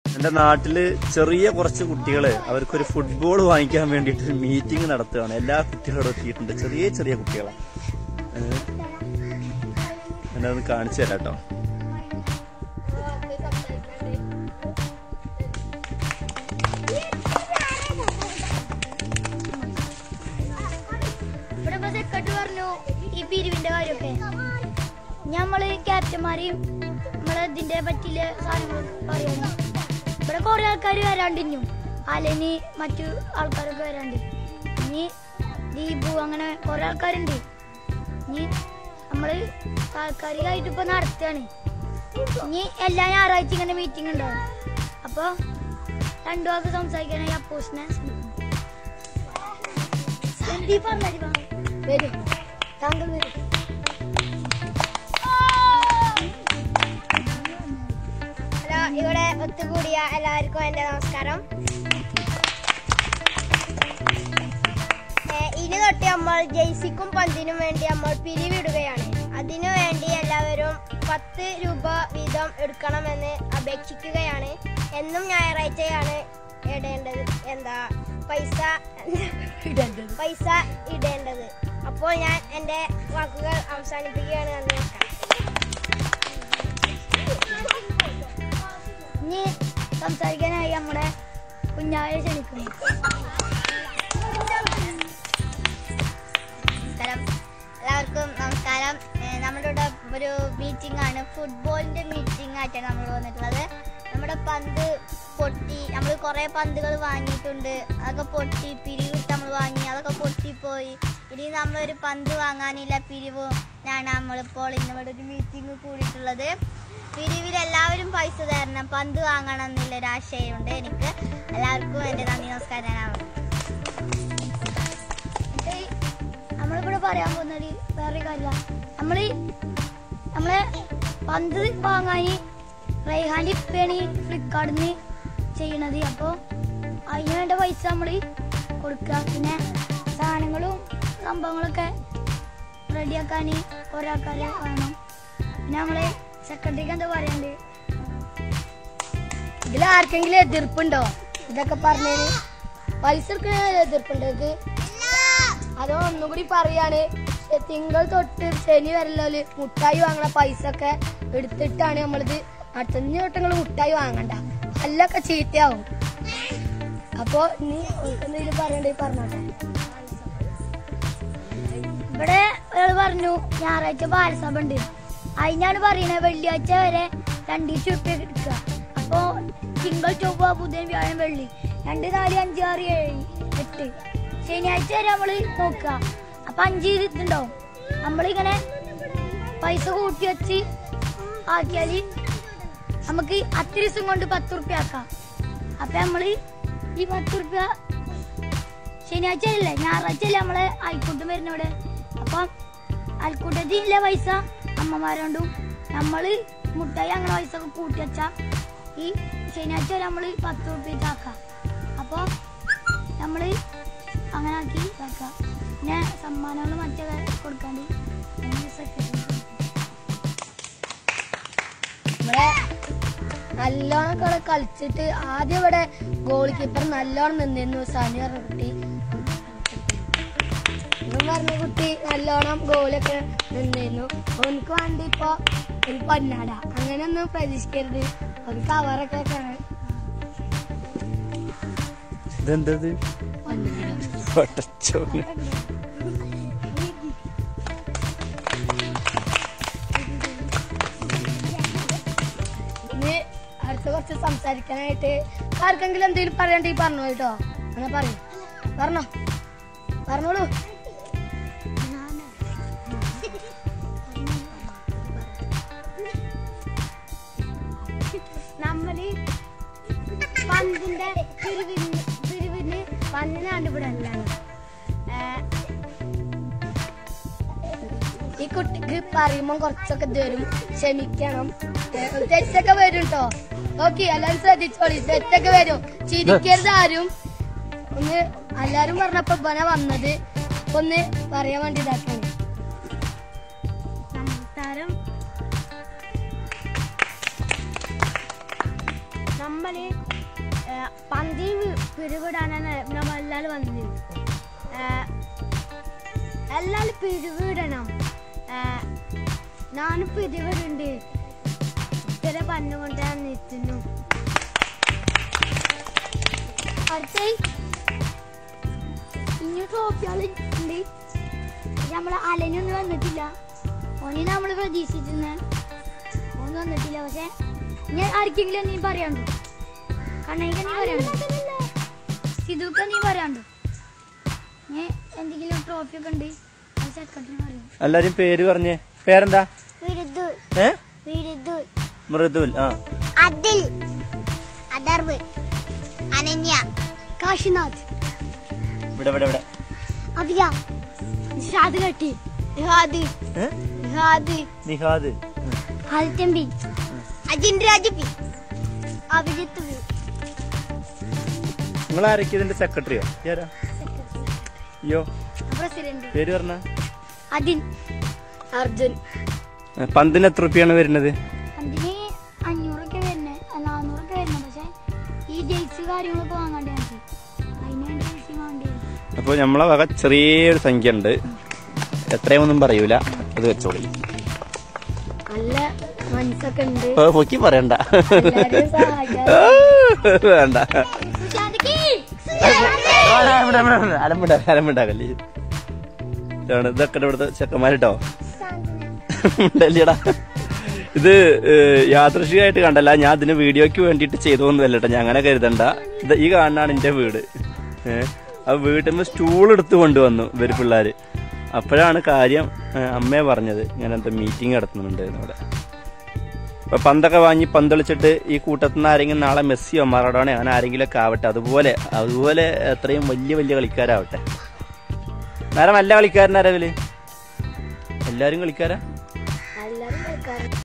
എന്റെ നാട്ടില് ചെറിയ കുറച്ച് കുട്ടികള് അവർക്കൊരു ഫുട്ബോൾ വാങ്ങിക്കാൻ വേണ്ടിയിട്ട് ഒരു മീറ്റിംഗ് നടത്തുകയാണ് എല്ലാ കുട്ടികളോടും എത്തിയിട്ടുണ്ട് ചെറിയ ചെറിയ കുട്ടികളാണ് എന്നെ ഒന്ന് കാണിച്ചു തരാം കേട്ടോ ഇവിടെ ഇപ്പൊ സെക്രട്ടറി പറഞ്ഞു ഈ പിരിവിന്റെ കാര്യമൊക്കെ ഞമ്മള് ക്യാപ്റ്റന്മാരെയും നമ്മളെ ഇതിന്റെ പറ്റിയ സാധനങ്ങൾ പറയണം ഇവിടെ കുറെ ആൾക്കാർ വരാണ്ട് ഇനിയും അലനി മറ്റു ആൾക്കാരൊക്കെ വരാണ്ട് ഇനി ദീപു അങ്ങനെ കുറെ ആൾക്കാരുണ്ട് ഇനി നമ്മള് താൽക്കാലികമായിട്ട് ഇപ്പൊ നടത്തുകയാണ് ഇനി എല്ലാ ഞായറാഴ്ച ഇങ്ങനെ മീറ്റിംഗ് ഉണ്ടാവും അപ്പൊ രണ്ടു വാക്ക് സംസാരിക്കാനായി അപ്പോസിനെ സന്ദീപ് പറഞ്ഞാൽ വരും താങ്കൾ വരും ഹലോ ഇവിടെ ഒത്തുകൂടിയ എല്ലാവർക്കും എൻ്റെ നമസ്കാരം ഏ, ഇനി തൊട്ട് നമ്മൾ ജെയ്സിക്കും പന്തിനും വേണ്ടി നമ്മൾ പിരിവിടുകയാണ് അതിനു വേണ്ടി എല്ലാവരും പത്ത് രൂപ വീതം എടുക്കണമെന്ന് അപേക്ഷിക്കുകയാണ് എന്നും ഞായറാഴ്ചയാണ് ഇടേണ്ടത് എന്താ പൈസ പൈസ ഇടേണ്ടത് അപ്പോൾ ഞാൻ എൻ്റെ വാക്കുകൾ അവസാനിപ്പിക്കുകയാണ് നന്ദി നമസ്കാരം ഇനി സംസാരിക്കാനായി നമ്മുടെ കുഞ്ഞായെ ക്ഷണിക്കുന്നു നമസ്കാരം എല്ലാവർക്കും നമസ്കാരം ഏഹ് നമ്മുടെ ഇവിടെ ഒരു മീറ്റിംഗ് ആണ് ഫുട്ബോളിന്റെ മീറ്റിംഗ് ആയിട്ടാണ് നമ്മൾ വന്നിട്ടുള്ളത് നമ്മുടെ പന്ത് പൊട്ടി നമ്മൾ കുറേ പന്തുകൾ വാങ്ങിയിട്ടുണ്ട് അതൊക്കെ പൊട്ടി പിരിവിട്ട് നമ്മൾ വാങ്ങി അതൊക്കെ പൊട്ടിപ്പോയി ഇനി നമ്മളൊരു പന്ത് വാങ്ങാനില്ല പിരിവിനാണ് നമ്മളിപ്പോൾ ഇന്നിവിടെ ഒരു മീറ്റിംഗ് കൂടിയിട്ടുള്ളത് പിരിവിൽ എല്ലാവരും പൈസ തരണം പന്ത് വാങ്ങണം എന്നുള്ളൊരു ആശയമുണ്ട് എനിക്ക് എല്ലാവർക്കും എൻ്റെ നന്ദി നമസ്കാരം ഞാൻ ഏയ്, നമ്മളിവിടെ പറയാൻ പോകുന്നത് വേറെ കാര്യ നമ്മള് നമ്മളെ പന്ത് വാങ്ങാന് റൈഹാന്റെ ഇപ്പയാണ് ഫ്ലിപ്കാർട്ടിൽ നിന്ന് ചെയ്യണത് അപ്പോൾ അതിന് വേണ്ട പൈസ നമ്മൾ കൊടുക്കുക പിന്നെ സാധനങ്ങളും സംഭവങ്ങളൊക്കെ റെഡിയാക്കാൻ ഒരാൾക്കാരെ വേണം പിന്നെ നമ്മള് സെക്രട്ടറിക്ക് എന്താ പറയണ്ടത് ഇതിൽ ആർക്കെങ്കിലും എതിർപ്പുണ്ടോ ഇതൊക്കെ പറഞ്ഞതിന് പൈസ എടുക്കുന്ന എതിർപ്പുണ്ടോ ഇത് അതോ ഒന്നുകൂടി പറയാണ് ഏ, തിങ്കൾ തൊട്ട് ശനി വരലോല് മുട്ടായി വാങ്ങണ പൈസ ഒക്കെ എടുത്തിട്ടാണ് നമ്മളിത് അടുത്തഞ്ഞ വട്ടങ്ങൾ മുട്ടായി വാങ്ങണ്ട അല്ലൊക്കെ ചീത്തയാവും അപ്പോ നീ എന്തെങ്കിലും പറയണ്ടേ പറഞ്ഞോട്ടെ ഇവിടെ ഒരാൾ പറഞ്ഞു ഞായറാഴ്ച ബാലസഭ ഉണ്ട് അതിനാണ് പറയുന്നത് വെള്ളിയാഴ്ച വരെ രണ്ടീച്ച ഉറുപ്പ്യ എടുക്കുക അപ്പോ തിങ്കൾ ചൊവ്വ ബുധൻ വ്യാഴം വെള്ളി രണ്ട് നാല് അഞ്ച് ആറ് ഏഴ് എട്ട് ശനിയാഴ്ച വരെ നമ്മള് നോക്കുക അപ്പൊ അഞ്ച് ഇതുണ്ടാവും നമ്മളിങ്ങനെ പൈസ കൂട്ടി വെച്ച് ആക്കിയാല് നമുക്ക് അത്ര ദിവസം കൊണ്ട് പത്ത് ഉറുപ്പ്യ ആക്കാം അപ്പൊ നമ്മള് ഈ പത്ത് ഉറുപ്പ്യ ശനിയാഴ്ച അല്ലേ ഞായറാഴ്ച അല്ലേ നമ്മളെ അയൽക്കൂട്ടം വരുന്നവിടെ അപ്പം അയൽക്കൂട്ടത്തിലെ പൈസ അമ്മമാരോണ്ടും നമ്മള് മുട്ടായി അങ്ങനെ പൈസ ഒക്കെ കൂട്ടി വെച്ചാ ഈ ശനിയാഴ്ച വരെ നമ്മള് പത്ത് റുപ്യ ആക്കാം അപ്പോൾ നമ്മള് അങ്ങനെ ആക്കി ഇതാക്കാം പിന്നെ സമ്മാനങ്ങൾ മറ്റേ കൊടുക്കാണ്ട് അങ്ങനെ സെക്രട്ടറി ഇവിടെ നല്ലോണം ഒക്കെ ഇവിടെ കളിച്ചിട്ട് ആദ്യം ഇവിടെ ഗോൾ കീപ്പർ നല്ലോണം നിന്നിരുന്നു സനി പറഞ്ഞ കുട്ടി ഇവൻ പറഞ്ഞ കുട്ടി നല്ലോണം ഗോളൊക്കെ നിന്നിരുന്നു അവനക്ക് വേണ്ടി ഇപ്പൊ ഒരു പൊന്നാട അങ്ങനെയൊന്നും പ്രതീക്ഷിക്കരുത് ഒരു കവറൊക്കെ വെക്കാണ് ഇതെന്തത് പടച്ചോനെ. ഇനി അടുത്ത കുറച്ച് സംസാരിക്കാനായിട്ട് ആർക്കെങ്കിലും എന്തെങ്കിലും പറയണ്ടെങ്കിൽ പറഞ്ഞു കേട്ടോ അങ്ങനെ പറയൂ പറഞ്ഞോ പറഞ്ഞോളൂ നമ്മള് പന്തിന്റെ പിരിവിന് പിരിവിന് പന്തിനാണ്ട് ഇവിടെ അല്ലാണ് ഈ കുട്ടിക്ക് പറയുമ്പോൾ കുറച്ചൊക്കെ തരും ക്ഷമിക്കണം ഏ, തെറ്റൊക്കെ വരും കേട്ടോ ഓക്കെ എല്ലാരും ശ്രദ്ധിച്ചോളി തെറ്റൊക്കെ വരും ചിരിക്കരുത് ആരും ഒന്ന് എല്ലാരും പറഞ്ഞപ്പോ ഇവനെ വന്നത് ഒന്ന് പറയാൻ വേണ്ടി ഇതാക്കാണ് നമസ്കാരം നമ്മ നമ്മള് പന്തി പിരിവിടാനാണ് നമ്മളെല്ലാരും വന്നത് എല്ലാരും പിരിവിടണം ഞാൻ പിരിവിടുണ്ട് ഇത്ര പറഞ്ഞുകൊണ്ട് ഞാൻ നിൽക്കുന്നു അടുത്ത ഇനി ട്രോഫികൾ ഉണ്ട് നമ്മളെ അലനൊന്നും വന്നിട്ടില്ല ഓനെ നമ്മൾ പ്രതീക്ഷിച്ചിരുന്ന ഓൻ വന്നിട്ടില്ല പക്ഷെ ഞാൻ ആർക്കെങ്കിലും നീ പറയാണ്ടോ കണ്ണയ്ക്ക് നീ പറയാണ്ടോ സിധുക്ക നീ പറയാണ്ടോ ഞാൻ എന്തെങ്കിലും ട്രോഫി ഒക്കെ ഉണ്ട് സെക്രട്ടറി പറയും എല്ലാരും പേര് പറഞ്ഞേ പേരെന്താ വിരുദു ഏ വിരുദു മൃദുൽ ആ അതിൽ അദർവ് അനന്യ കാശിനാഥ് ഇവിടെ ഇവിടെ ഇവിടെ അഭിയ ഷാദ് കട്ടി നിഹാദ് ഏ? നിഹാദ് നിഹാദ് ഉം. ആദിത്യമ്പി അജിൻ രാജ് പി അഭിജിത്ത് വി നിങ്ങൾ ആരൊക്കെ ഇതിന്റെ സെക്രട്ടറിയോ ആരാ അയ്യോ പ്രസിഡന്റ് പേര് പറഞ്ഞ അതിൻ അർജുൻ പന്തിന് എത്ര റുപ്യാണ് വരുന്നത് അതിന് അഞ്ഞൂറൊക്കെ വരുന്നത് നാന്നൂറൊക്കെ വരുന്നത് പക്ഷെ ഈ ജെയ്സ് കാര്യങ്ങളൊക്കെ വാങ്ങാണ്ട് ഞങ്ങൾക്ക് അതിന് വേണ്ടി ജെയ്സി വാങ്ങേണ്ടി വരും അപ്പോൾ നമ്മളെ വക ചെറിയൊരു സംഖ്യ ഉണ്ട് എത്രയൊന്നും പറയൂല അത് വെച്ചോളി നല്ല മനസ്സൊക്കെ ഉണ്ട് ഇപ്പൊ പൊക്കി പറയണ്ട എല്ലാരും സഹായിക്കാൻ വേണ്ട അലമ്പുണ്ട അലമ്പുണ്ടാകല്ലേ ഇതാണ് ഇതൊക്കെ ഇവിടുത്തെ ചെക്കന്മാരിട്ടോ ഉണ്ടല്ലേടാ ഇത് ഏഹ്, യാദൃശ്ചികമായിട്ട് കണ്ടല്ല ഞാൻ ഇതിന് വീഡിയോക്ക് വേണ്ടിയിട്ട് ചെയ്തതൊന്നുമല്ല കേട്ടോ ഞാൻ അങ്ങനെ കരുതണ്ട ഇത് ഈ കാണാണ് എന്റെ വീട് ഏഹ് ആ വീട്ടിൽ നിന്ന് സ്റ്റൂൾ എടുത്ത് കൊണ്ടുവന്നു ഇവര് പിള്ളേര് അപ്പോഴാണ് കാര്യം ഏഹ്, അമ്മയെ പറഞ്ഞത് ഇങ്ങനെ എന്താ മീറ്റിംഗ് നടത്തുന്നുണ്ട് ഇവിടെ ഇപ്പൊ പന്തൊക്കെ വാങ്ങി പന്തളിച്ചിട്ട് ഈ കൂട്ടത്തിൽ നിന്ന് ആരെങ്കിലും നാളെ മെസ്സിയോ മറഡോണയോ അങ്ങനെ ആരെങ്കിലും ഒക്കെ ആവട്ടെ അതുപോലെ അതുപോലെ എത്രയും വലിയ വലിയ കളിക്കാരാവട്ടെ നേരം നല്ല കളിക്കാരനാരാ ഇവല് എല്ലാരും കളിക്കാരാ എല്ലാരും കളിക്കാറ്